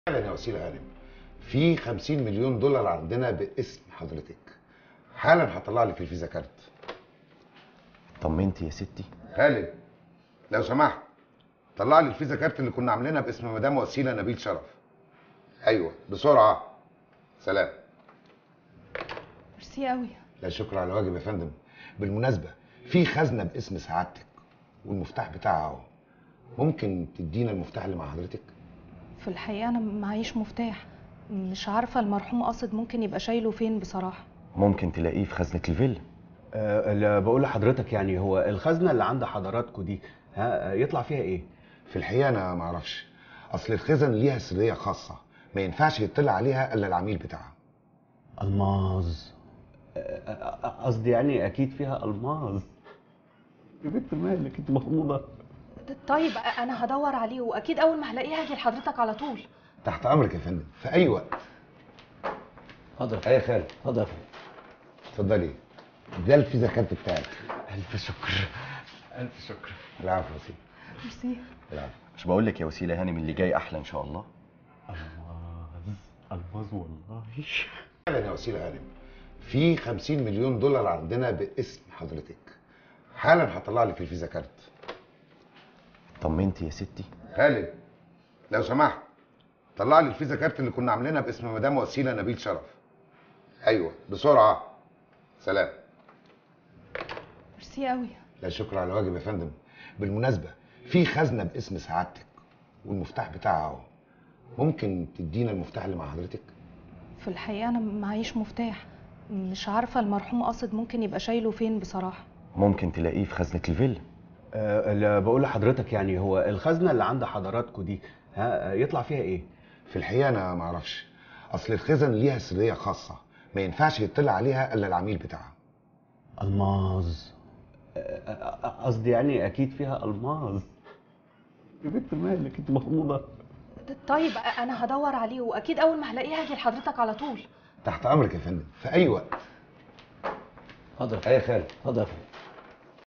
فعلا يا وسيله هانم في 50 مليون دولار عندنا باسم حضرتك حالا هطلع لك الفيزا كارت طمنتي يا ستي خالد لو سمحت طلع لي الفيزا كارت اللي كنا عاملينها باسم مدام وسيله نبيل شرف ايوه بسرعه سلام ميرسي قوي لا شكر على واجب يا فندم بالمناسبه في خزنه باسم سعادتك والمفتاح بتاعها اهو ممكن تدينا المفتاح اللي مع حضرتك في الحقيقه انا معيش مفتاح مش عارفه المرحوم قاصد ممكن يبقى شايله فين بصراحه ممكن تلاقيه في خزنة الفيلا أه اللي بقول لحضرتك يعني هو الخزنه اللي عند حضراتكم دي ها يطلع فيها ايه؟ في الحقيقه انا ما اعرفش اصل الخزن ليها سريه خاصه ما ينفعش يطلع عليها الا العميل بتاعها الماظ أه، قصدي يعني اكيد فيها الماظ يا بنت مالك انت مخموضه طيب انا هدور عليه واكيد اول ما هلاقيه هاجي لحضرتك على طول تحت امرك يا فندم في اي وقت حاضر اي يا خالد حاضر اتفضلي ده الفيزا كارت بتاعك الف شكر الف شكر العفو يا سيدي ميرسي العفو مش بقول لك يا وسيله هانم اللي جاي احلى ان شاء الله الماظ الماظ والله فعلا يا وسيله هانم في 50 مليون دولار عندنا باسم حضرتك حالا هطلع لك الفيزا كارت طمنتي يا ستي خالد لو سمحت طلع لي الفيزا كارت اللي كنا عاملينها باسم مدام وسيله نبيل شرف ايوه بسرعه سلام ميرسي قوي لا شكر على واجب يا فندم بالمناسبه في خزنه باسم سعادتك والمفتاح بتاعها اهو ممكن تدينا المفتاح اللي مع حضرتك في الحقيقه انا معيش مفتاح مش عارفه المرحوم قاصد ممكن يبقى شايله فين بصراحه ممكن تلاقيه في خزنة الفيلا أه اللي بقول لحضرتك يعني هو الخزنه اللي عند حضراتكم دي ها يطلع فيها ايه؟ في الحقيقه انا ما اعرفش اصل الخزن ليها سريه خاصه ما ينفعش يطلع عليها الا العميل بتاعها الماظ أه، قصدي يعني اكيد فيها الماظ يا بنت مالك انت مخموضه طيب انا هدور عليه واكيد اول ما هلاقيه هاجي لحضرتك على طول تحت امرك يا فندم في اي وقت حاضر اي يا خالد حاضر